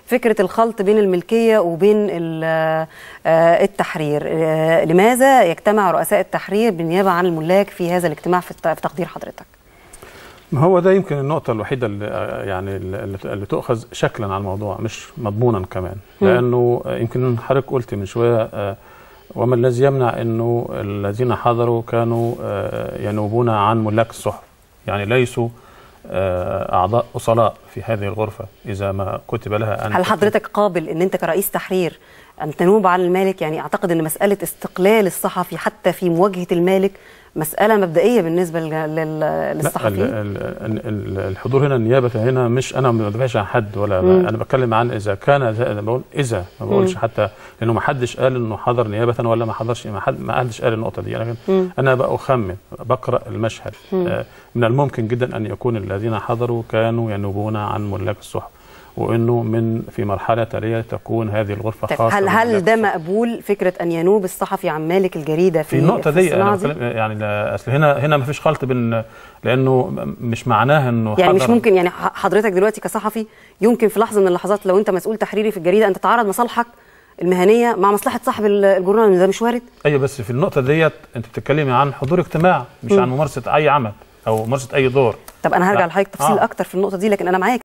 فكره الخلط بين الملكيه وبين ال- آه، التحرير آه، لماذا يجتمع رؤساء التحرير بالنيابه عن الملاك في هذا الاجتماع في الت- في تقدير حضرتك ما هو ده يمكن النقطة الوحيدة اللي يعني اللي اللي تؤخذ شكلا على الموضوع مش مضمونا كمان مم. لأنه يمكن حضرتك قلت من شوية آه، وما الذي يمنع أنه الذين حضروا كانوا آه، ينوبون عن ملاك الصحف يعني ليسوا آه، أعضاء أصلاء في هذه الغرفة إذا ما كتب لها أن هل حضرتك قابل ان انت كرئيس تحرير ان تنوب عن المالك يعني اعتقد ان مساله استقلال الصحفي حتى في مواجهه المالك مساله مبدئيه بالنسبه لل- لل- لا ال- للصحفيين ال- ال- ال- الحضور هنا النيابة هنا مش أنا ما بدافعش عن حد ولا مم. أنا بتكلم عن إذا كان زي- أنا بقول إذا ما بقولش مم. حتى لأنه ما حدش قال إنه حضر نيابة ولا ما حضرش ما حد ما حدش قال النقطة دي لكن مم. أنا بأخمن بقرأ المشهد مم. آه، من الممكن جدا أن يكون الذين حضروا كانوا ينوبون عن ملاك الصحف وإنه من في مرحلة تالية تكون هذه الغرفة طيب خاصة هل هل بملاك ده الصحف. مقبول فكره ان ينوب الصحفي عن مالك الجريده في في النقطة في دي أنا الصناعة دي؟ بتكلم يعني لا- أصل هنا هنا ما فيش خلط بين لأنه مش معناها إنه يعني مش حضر- ممكن يعني ح- حضرتك دلوقتي كصحفي يمكن في لحظه من اللحظات لو انت مسؤول تحريري في الجريده ان تتعارض مصالحك المهنيه مع مصلحه صاحب ال- الجورنال ده مش وارد ايوه بس في النقطه ديت انت بتتكلمي عن حضور اجتماع مش مم. عن ممارسه اي عمل او ممارسه اي دور طب انا هرجع لا. لحضرتك تفصيل آه. اكتر في النقطه دي لكن انا معاك